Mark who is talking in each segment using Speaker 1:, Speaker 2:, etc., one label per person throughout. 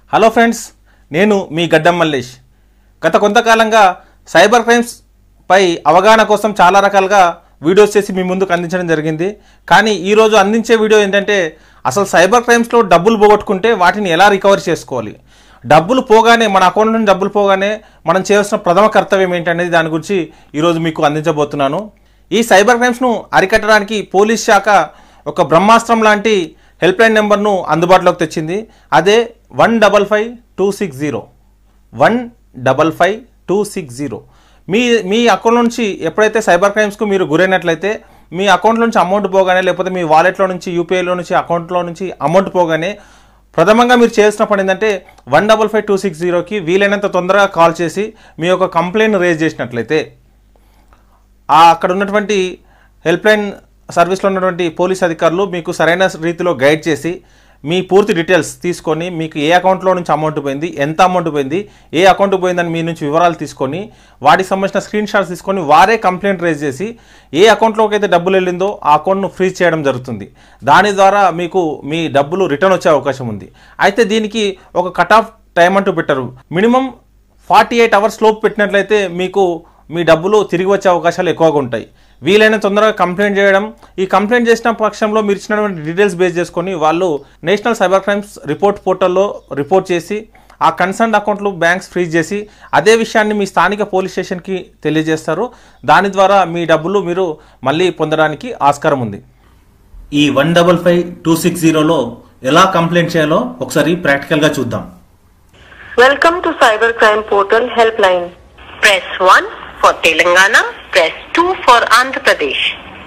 Speaker 1: Hello friends నేను మీ గడ్డం మల్లేష్ గత కొంతకాలంగా సైబర్ క్రైమ్స్ పై అవగాహన కోసం చాలా రకాలుగా వీడియోస్ చేసి మీ ముందుకు అందించడం జరిగింది కానీ ఈరోజు అందించే వీడియో ఏంటంటే అసలు సైబర్ క్రైమ్స్లో డబ్బులు పోగొట్టుకుంటే వాటిని ఎలా రికవర్ చేసుకోవాలి డబ్బులు పోగానే మన అకౌంట్ నుంచి డబ్బులు పోగానే మనం చేయాల్సిన ప్రథమ కర్తవ్యం ఏంటనేది దాని గురించి ఈరోజు మీకు అందించబోతున్నాను ఈ సైబర్ క్రైమ్స్ను అరికట్టడానికి పోలీస్ శాఖ ఒక బ్రహ్మాస్త్రం లాంటి హెల్ప్ లైన్ నెంబర్ను అందుబాటులోకి తెచ్చింది అదే one double five two six zero one double five two six zero మీ మీ అకౌంట్ నుంచి ఎప్పుడైతే సైబర్ క్రైమ్స్కు మీరు గురైనట్లయితే మీ అకౌంట్ నుంచి అమౌంట్ పోగానే లేకపోతే మీ వాలెట్లో నుంచి యూపీఐలో నుంచి అకౌంట్లో నుంచి అమౌంట్ పోగానే ప్రథమంగా మీరు చేయాల్సిన పని ఏంటంటే one double five two six జీరోకి వీలైనంత తొందరగా కాల్ చేసి మీ యొక్క కంప్లైంట్ రేజ్ చేసినట్లయితే ఆ అక్కడ ఉన్నటువంటి హెల్ప్ లైన్ సర్వీస్లో ఉన్నటువంటి పోలీస్ అధికారులు మీకు సరైన రీతిలో గైడ్ చేసి మీ పూర్తి డీటెయిల్స్ తీసుకొని మీకు ఏ అకౌంట్లో నుంచి అమౌంట్ పోయింది ఎంత అమౌంట్ పోయింది ఏ అకౌంట్ పోయిందని మీ నుంచి వివరాలు తీసుకొని వాటికి సంబంధించిన స్క్రీన్ షాట్స్ తీసుకొని వారే కంప్లైంట్ రేజ్ చేసి ఏ అకౌంట్లోకి అయితే డబ్బులు వెళ్ళిందో ఆ అకౌంట్ను ఫ్రీజ్ చేయడం జరుగుతుంది దాని ద్వారా మీకు మీ డబ్బులు రిటర్న్ వచ్చే అవకాశం ఉంది అయితే దీనికి ఒక కట్ ఆఫ్ టైం అంటూ పెట్టరు మినిమం ఫార్టీ ఎయిట్ అవర్స్ లోపు పెట్టినట్లయితే మీకు మీ డబ్బులు తిరిగి వచ్చే అవకాశాలు ఎక్కువగా ఉంటాయి వీలైన తొందరగా కంప్లైంట్ చేయడం ఈ కంప్లైంట్ చేసిన పక్షంలో మీరు ఇచ్చినటువంటి డీటెయిల్స్ బేస్ చేసుకొని వాళ్ళు నేషనల్ సైబర్ క్రైమ్స్ రిపోర్ట్ పోర్టల్లో రిపోర్ట్ చేసి ఆ కన్సర్న్ అకౌంట్లు బ్యాంక్స్ ఫ్రీజ్ చేసి అదే విషయాన్ని మీ స్థానిక పోలీస్ స్టేషన్కి తెలియజేస్తారు దాని ద్వారా మీ డబ్బులు మీరు మళ్ళీ పొందడానికి ఆస్కారం ఉంది ఈ one double five two six జీరోలో ఎలా కంప్లైంట్ చేయాలో ఒకసారి ప్రాక్టికల్గా చూద్దాం
Speaker 2: Welcome to Cybercrime Portal Helpline.
Speaker 3: Press 1 for Telangana. Press 2 for Andhra Pradesh.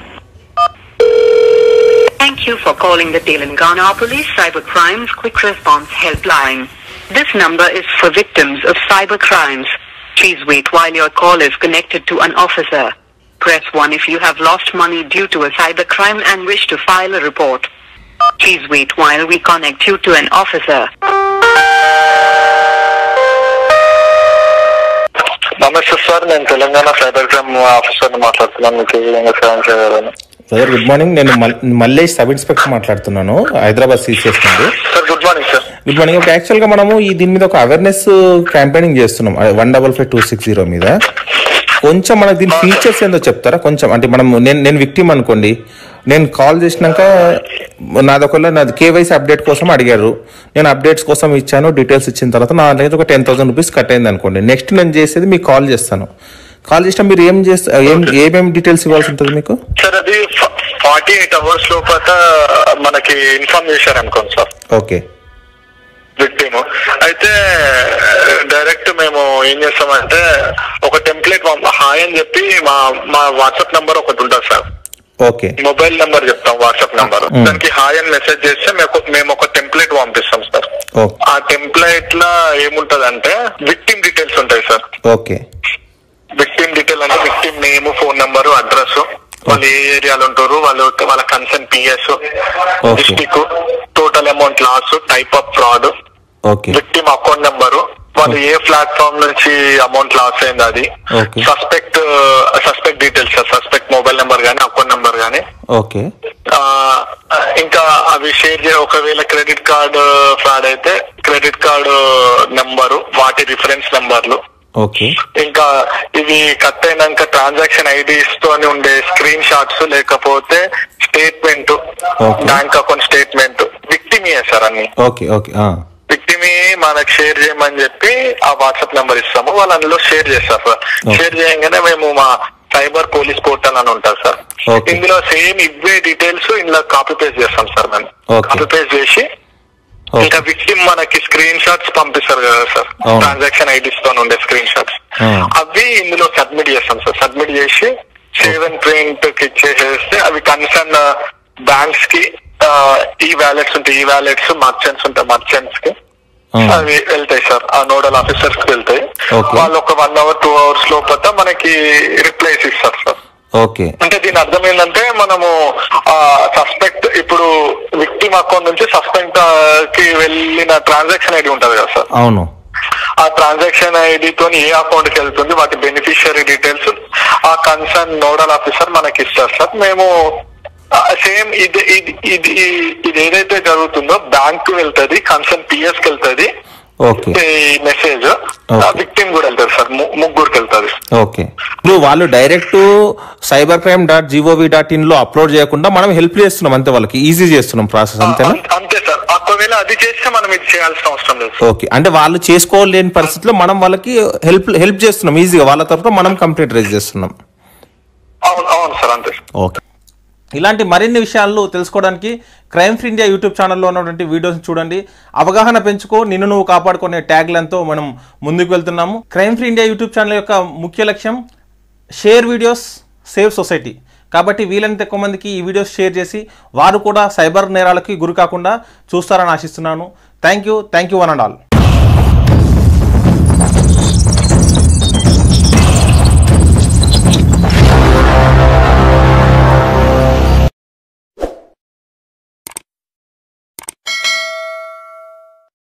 Speaker 3: Thank you for calling the Telangana Police Cyber Crimes Quick Response Helpline. This number is for victims of cyber crimes. Please wait while your call is connected to an officer. Press 1 if you have lost money due to a cyber crime and wish to file a report. Please wait while we connect you to an officer.
Speaker 4: నమస్తే sir నేను Telangana cyber crime officer మాట్లాడుతున్నాను మీకు ఏ విధంగా సాయం చేయగలను
Speaker 1: brother good morning నేను మల్- Mallesh sub inspector మాట్లాడుతున్నాను హైదరాబాద్ సిసిఎస్ నుండి
Speaker 4: sir good morning sir
Speaker 1: good morning ఒక యాక్చువల్గా మనము ఈ దీని మీద ఒక అవేర్నెస్ క్యాంపెయినింగ్ చేస్తున్నాం one double five two six zero మీద కొంచెం మనకు దీని ఫీచర్స్ ఏందో చెప్తారా కొంచెం అంటే మనం నేను నేను విక్టిమ్ అనుకోండి నేను కాల్ చేసినాక నాది ఒకవేళ నాది కేవైసీ అప్డేట్ కోసం అడిగారు నేను అప్డేట్స్ కోసం ఇచ్చాను డీటెయిల్స్ ఇచ్చిన తర్వాత నా దగ్గర ఒక టెన్ థౌసండ్ రూపీస్ కట్ అయింది అనుకోండి నెక్స్ట్ నేను చేసేది మీకు కాల్ చేస్తాను కాల్ చేసినా మీరు ఏం చేస్తా ఏం ఏమేమి డీటెయిల్స్ ఇవ్వాల్సి ఉంటుంది మీకు
Speaker 4: సార్ అది ఫార్టీ ఎయిట్ అవర్స్ లోపల మనకి ఇన్ఫార్మ్ చేశారు అనుకోండి సార్
Speaker 1: ఓకే
Speaker 4: విక్టిమ్ అయితే డైరెక్ట్ మేము ఏం చేస్తామంటే ఒక టెంప్లెట్ హాయ్ అని చెప్పి మా మా వాట్సాప్ నంబర్ ఒకటి ఉంటుంది సార్
Speaker 1: ఓకే
Speaker 4: మొబైల్ నెంబర్ చెప్తాం వాట్సాప్ నంబర్ దానికి హాయ్ అని మెసేజ్ చేస్తే మేము- మేము ఒక టెంప్లెట్ పంపిస్తాం సార్
Speaker 1: ఓకే
Speaker 4: ఆ టెంప్లెట్ లో ఏముంటదంటే విక్టిమ్ డీటెయిల్స్ ఉంటాయి సార్
Speaker 1: ఓకే
Speaker 4: విక్టిమ్ డీటెయిల్ అంటే victim name phone number address వాళ్ళు ఏ ఏరియాలో ఉంటారు వాళ్ళు వాళ్ళ concern PS
Speaker 1: Okay.
Speaker 4: District total amount loss type of fraud
Speaker 1: okay
Speaker 4: victim account number వాళ్ళు ఏ ప్లాట్ఫామ్ నుంచి అమౌంట్ లాస్ అయింది అది
Speaker 1: Okay.
Speaker 4: Suspect suspect details suspect mobile number గానీ అకౌంట్ నెంబర్ గానీ
Speaker 1: ఓకే
Speaker 4: ఆ, ఇంకా అవి షేర్ చే ఒకవేళ క్రెడిట్ కార్డ్ ఫ్రాడ్ అయితే క్రెడిట్ కార్డు నెంబరు వాటి రిఫరెన్స్ నెంబర్లు
Speaker 1: ఓకే
Speaker 4: ఇంకా ఇవి కట్ అయినాక ట్రాన్సాక్షన్ ఐడీస్ తోని ఉండే స్క్రీన్ షాట్స్ లేకపోతే statement
Speaker 1: Okay.
Speaker 4: Bank account statement victim sir అన్ని
Speaker 1: ఓకే ఓకే
Speaker 4: విక్టిమ్ మనకు షేర్ చేయమని చెప్పి ఆ వాట్సాప్ నెంబర్ ఇస్తాము వాళ్ళు అందులో షేర్ చేస్తారు సార్
Speaker 1: Okay.
Speaker 4: షేర్ చేయగానే మేము మా సైబర్ పోలీస్ పోర్టల్ అని ఉంటుంది సార్
Speaker 1: Okay.
Speaker 4: ఇందులో సేమ్ ఇవే డీటెయిల్స్ ఇందులో కాపీ పేస్ట్ చేస్తాం సార్ మేము
Speaker 1: Okay.
Speaker 4: కాపీ పేస్ట్ చేసి
Speaker 1: ఓకే
Speaker 4: ఇంకా విక్టిమ్ మనకి స్క్రీన్ షాట్స్ పంపిస్తారు కదా సార్
Speaker 1: అవును.
Speaker 4: ట్రాన్సాక్షన్ ఐడీస్ తో ఉండే స్క్రీన్ షాట్స్
Speaker 1: ఆ.
Speaker 4: అవి ఇందులో సబ్మిట్ చేస్తాం సార్ సబ్మిట్ చేసి సేవ్ అండ్ ప్రింట్ కి ఇచ్చేసేస్తే అవి కన్సర్న్ బ్యాంక్స్ కి ఈ వ్యాలెట్స్ ఉంటాయి ఈ వ్యాలెట్స్ మర్చెంట్స్ ఉంటాయి మర్చెంట్స్ కి
Speaker 1: ఆ.
Speaker 4: అవి వెళ్తాయి సార్ ఆ నోడల్ ఆఫీసర్స్ కి వెళ్తాయి
Speaker 1: Okay.
Speaker 4: వాళ్ళు ఒక వన్ అవర్ టూ అవర్స్ లోపల మనకి రిప్లైస్ ఇస్తారు సార్
Speaker 1: ఓకే
Speaker 4: అంటే దీని అర్థం ఏంటంటే మనము సస్పెక్ట్ ఇప్పుడు విక్టిమ్ అకౌంట్ నుంచి సస్పెక్ట్ కి వెళ్ళిన ట్రాన్సాక్షన్ ఐడి ఉంటది కదా సార్
Speaker 1: అవును
Speaker 4: ఆ ట్రాన్సాక్షన్ ఐడితో ఏ అకౌంట్ కి వెళ్తుంది వాటి బెనిఫిషియరీ డీటెయిల్స్ ఆ కన్సర్న్ నోడల్ ఆఫీసర్ మనకి ఇస్తారు సార్ మేము సేమ్ ఇది ఇది ఇది ఇది ఏదైతే జరుగుతుందో బ్యాంక్ కు వెళ్తుంది కన్సర్న్ పిఎస్ కి వెళ్తుంది
Speaker 1: Okay.
Speaker 4: ఈ మెసేజ్
Speaker 1: Okay.
Speaker 4: విక్టిమ్ కూడా వెళ్తారు సార్ ము- ముగ్గురికి వెళ్తారు
Speaker 1: ఓకే ఇప్పుడు వాళ్ళు direct cyber crime dot gov dot in లో అప్లోడ్ చేయకుండా మనం హెల్ప్ చేస్తున్నాం అంతే వాళ్ళకి ఈజీ చేస్తున్నాం ప్రాసెస్ అంతేనా
Speaker 4: అంత- అంతే సార్ ఒకవేళ అది చేస్తే మనం ఇది చేయాల్సిన అవసరం లేదు
Speaker 1: ఓకే అంటే వాళ్ళు చేసుకోలేని పరిస్థితిలో మనం వాళ్ళకి హెల్ప్ హెల్ప్ చేస్తున్నాం ఈజీగా వాళ్ళ తరఫున మనం కంప్లైంట్ రైజ్ చేస్తున్నాం
Speaker 4: అవును అవును సార్ అంతే సార్
Speaker 1: ఓకే ఇలాంటి మరిన్ని విషయాలు తెలుసుకోవడానికి క్రైమ్ ఫ్రీ ఇండియా యూట్యూబ్ ఛానల్లో ఉన్నటువంటి వీడియోస్ చూడండి అవగాహన పెంచుకో నిన్ను నువ్వు కాపాడుకునే ట్యాగ్లతో మనం ముందుకు వెళ్తున్నాము crime free India YouTube channel యొక్క ముఖ్య లక్ష్యం షేర్ వీడియోస్ సేవ్ సొసైటీ కాబట్టి వీలైనంత ఎక్కువ మందికి ఈ వీడియోస్ షేర్ చేసి వారు కూడా సైబర్ నేరాలకి గురి కాకుండా చూస్తారని ఆశిస్తున్నాను thank you thank you one and all